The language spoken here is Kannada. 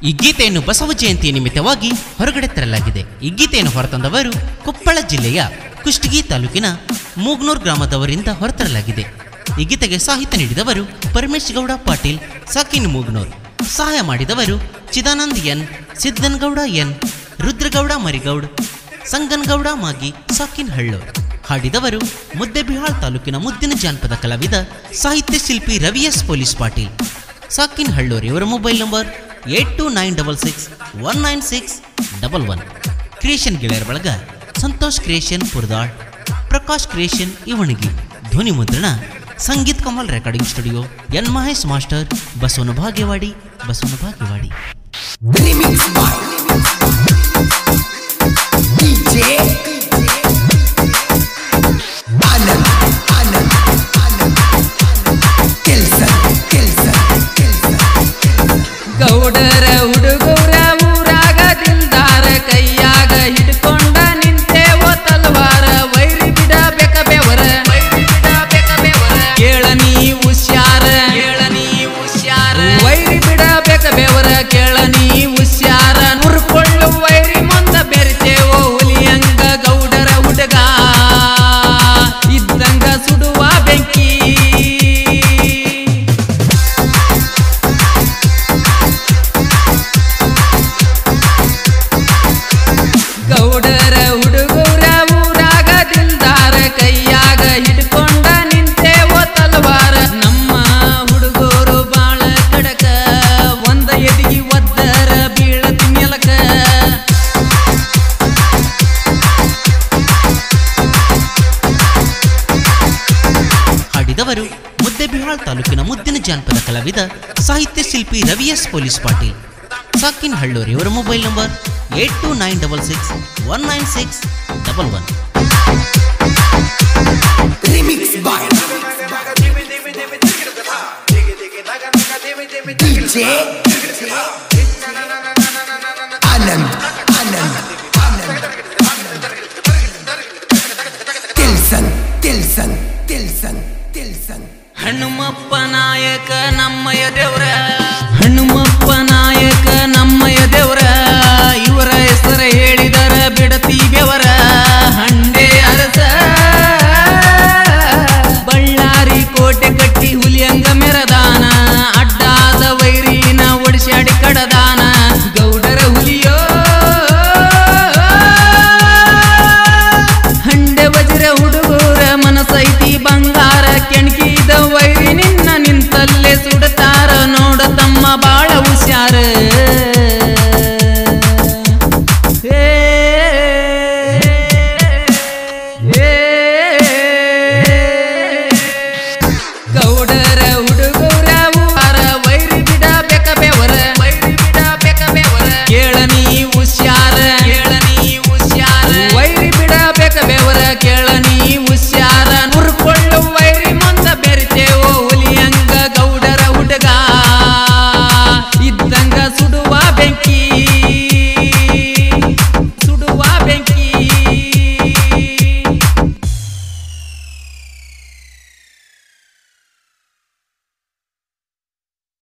ಈ ಗೀತೆಯನ್ನು ಬಸವ ಜಯಂತಿಯ ನಿಮಿತ್ತವಾಗಿ ಹೊರಗಡೆ ತರಲಾಗಿದೆ ಈ ಗೀತೆಯನ್ನು ಹೊರತಂದವರು ಕೊಪ್ಪಳ ಜಿಲ್ಲೆಯ ಕುಷ್ಟಗಿ ತಾಲೂಕಿನ ಮೂಗ್ನೂರ್ ಗ್ರಾಮದವರಿಂದ ಹೊರತರಲಾಗಿದೆ ಈ ಗೀತೆಗೆ ಸಾಹಿತ್ಯ ನೀಡಿದವರು ಪರಮೇಶ್ ಗೌಡ ಪಾಟೀಲ್ ಸಾಕಿನ್ ಮೂಗ್ನೂರ್ ಸಹಾಯ ಮಾಡಿದವರು ಚಿದಾನಂದ್ ಎನ್ ಸಿದ್ದನಗೌಡ ಎನ್ ರುದ್ರಗೌಡ ಮರಿಗೌಡ್ ಸಂಗನಗೌಡ ಮಾಗಿ ಸಾಕಿನ್ ಹಳ್ಳೂರ್ ಹಾಡಿದವರು ಮುದ್ದೆಬಿಹಾಳ್ ತಾಲೂಕಿನ ಮುದ್ದಿನ ಜಾನಪದ ಕಲಾವಿದ ಸಾಹಿತ್ಯ ಶಿಲ್ಪಿ ರವಿ ಎಸ್ ಪೊಲೀಸ್ ಪಾಟೀಲ್ ಸಾಕಿನ್ ಹಳ್ಳೂರ್ ಇವರ mobile number eight two nine double six one nine six double one creation ಗೆಳೆಯರ ಬಳಗ ಸಂತೋಷ್ ಕ್ರಿಯೇಷನ್ ಪುರದಾಳ್ ಪ್ರಕಾಶ್ ಕ್ರಿಯೇಷನ್ ಇವಣಿಗಿ ಧ್ವನಿ ಮುದ್ರಣ Sangeet Kamal recording studio N Mahesh master Basavana Bhagyavadi ಬಸವನ ಭಾಗ್ಯವಾಡಿ Remix by DJ Anand Anand Anand Kelson Kelson Kelson ಗೌಡರ ಹುಡುಗರ ಊರಾಗ ದಿಲ್ದಾರ ಕೈಯಾಗ ಹಿಡ್ಕೊಂಡ ನಿಂತೇವೋ ತಲ್ವಾರ ವೈರಿ ಬಿಡ ಬೇಕ ಬೆವರ ಕೇಳ ನೀ ಹುಷಾರ ಕೇಳ ನೀ ಹುಷಾರ ವೈರಿ ಬಿಡ ಬೇಕ ಬೆವರ ಕೇಳ ನೀ ಹುಷಾರ ನುರ್ಕೊಳ್ಳು ವೈರಿ ಮುಂದ ಬೆರಿತೇವೋ ಹುಲಿಯಂಗ ಗೌಡರ ಹುಡುಗ ಇದ್ದಂಗ ಸುಡುವ ಬೆಂಕಿ ಗೌಡರ ಹುಡುಗರ ಊರಾಗ ದಿಲ್ದಾರ ಕೈಯಾಗ ಹಿಡ್ಕೊಂಡ ನಿಂತೇವೋ ತಲ್ವಾರ ನಮ್ಮ ಹುಡುಗರು ಬಾಳ ಕಡಕ ಒಂದ ಎದಿಗಿ ಒದ್ದರ ಬೀಳತಿ ನೆಲಕ ಹಾಡಿದವರು ಮುದ್ದೆಬಿಹಾಳ್ ತಾಲೂಕಿನ ಮುದ್ದಿನ ಜಾನಪದ ಕಲಾವಿದ ಸಾಹಿತ್ಯ ಶಿಲ್ಪಿ ರವಿ ಎಸ್ ಪೊಲೀಸ್ ಪಾಟೀಲ್ ಸಾಕಿನ್ ಹಳ್ಳೂರ್ ಇವರ mobile number eight two nine double six one nine six double one Remix by DJ Anand Anand Anand Kelson Kelson Kelson Kelson Hanumappa Nayaka ನಮ್ಮಯ ದೇವ್ರ ಹನುಮಪ್ಪ ನಾಯಕ ನಮ್ಮಯ ದೇವ್ರ ಇವರ ಹೆಸರ ಹೇಳಿದರ ಬಿಡತಿ ಬೆವರ ಹಂಡೆ ಅರಸ ಬಳ್ಳಾರಿ ಕೋಟೆ ಕಟ್ಟಿ ಹುಲಿಯಂಗ ಮೆರದಾನ ಅಡ್ಡಾದ ವೈರಿನ ಒಡಿಸ್ಯಾಡಿ ಕಡದಾನ